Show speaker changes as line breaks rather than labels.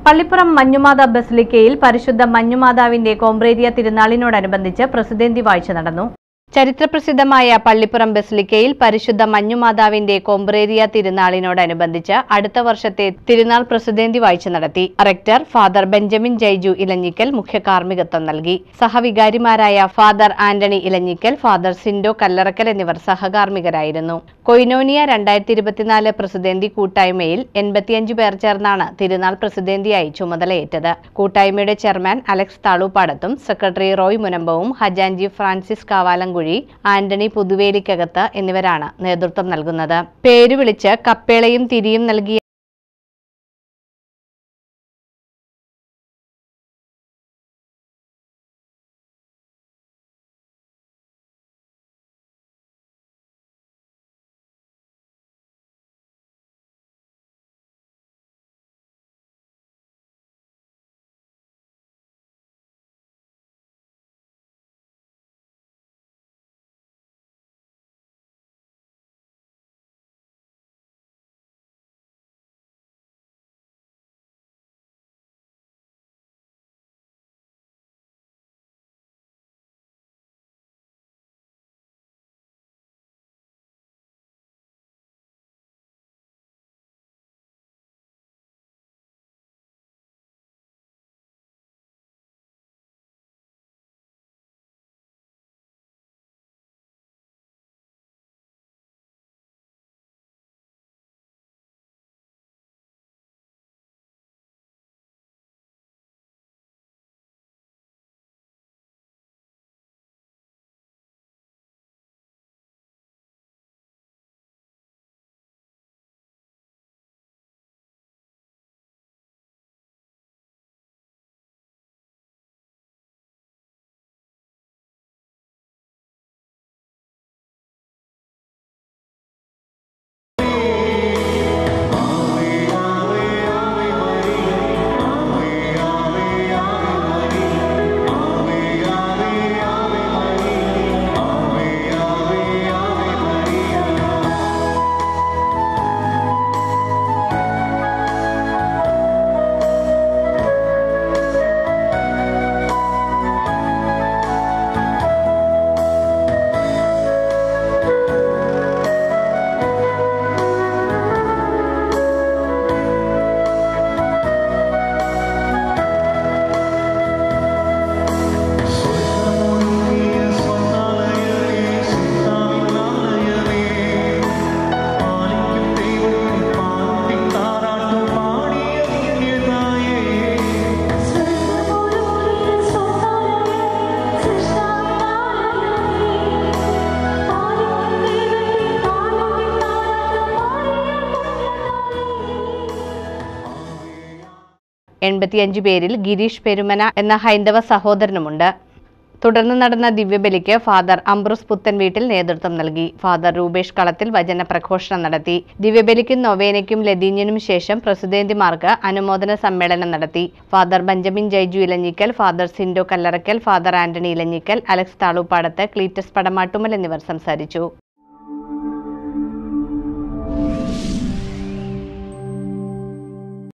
പള്ളിപ്പുറം മഞ്ഞുമാത ബസിലിക്കയിൽ പരിശുദ്ധ മഞ്ഞുമാതാവിന്റെ കോമ്പ്രേരിയ തിരുനാളിനോടനുബന്ധിച്ച് പ്രസിദ്ധേന്തി വാഴ്ച നടന്നു ചരിത്രപ്രസിദ്ധമായ പള്ളിപ്പുറം ബസിലിക്കയിൽ പരിശുദ്ധ മഞ്ഞുമാതാവിന്റെ കോമ്പ്രേരിയ തിരുനാളിനോടനുബന്ധിച്ച് അടുത്ത വർഷത്തെ തിരുനാൾ പ്രസിദ്ധേന്തി വാഴ്ച നടത്തി rector father Benjamin Jaiju Elanjikkal മുഖ്യ കാർമ്മികത്വം നൽകി സഹവികാരിമാരായ father Antony Elanjikkal father Sindo Kallarakkal എന്നിവർ സഹകാർമ്മികരായിരുന്നു കൊയിനോനിയ രണ്ടായിരത്തി ഇരുപത്തിനാല് പ്രസിദ്ധേന്തി കൂട്ടായ്മയിൽ എൺപത്തിയഞ്ച് പേർ ചേർന്നാണ് തിരുനാൾ പ്രസിദ്ധേന്തിയായി ചുമതലയേറ്റത് കൂട്ടായ്മയുടെ ചെയർമാൻ അലക്സ് താളൂപ്പാടത്തും സെക്രട്ടറി റോയ് മുനമ്പവും ഹജാൻജി ഫ്രാൻസിസ് കാവാലങ്കുഴി ആന്റണി പുതുവേലിക്കകത്ത് എന്നിവരാണ് നേതൃത്വം നൽകുന്നത് പേര് വിളിച്ച് കപ്പേളയും തിരിയും നൽകിയ എൺപത്തിയഞ്ച് പേരിൽ ഗിരീഷ് പെരുമന എന്ന ഹൈന്ദവ സഹോദരനുമുണ്ട് തുടർന്ന് നടന്ന ദിവ്യബലിക്ക് ഫാദർ അംബ്രൂസ് പുത്തൻ വീട്ടിൽ നേതൃത്വം നൽകി ഫാദർ രൂപേഷ് കളത്തിൽ വചന പ്രഘോഷണം നടത്തി ദിവ്യബലിക്കും നൊവേനയ്ക്കും ലതീഞ്ഞിനും ശേഷം പ്രസിദ്ധേന്തിമാർക്ക് അനുമോദന സമ്മേളനം നടത്തി father Benjamin Jaiju Elanjikkal father Sindo Kallarakkal father Antony Elanjikkal Alex Thaloopadath Cletus Padamattumal എന്നിവർ സംസാരിച്ചു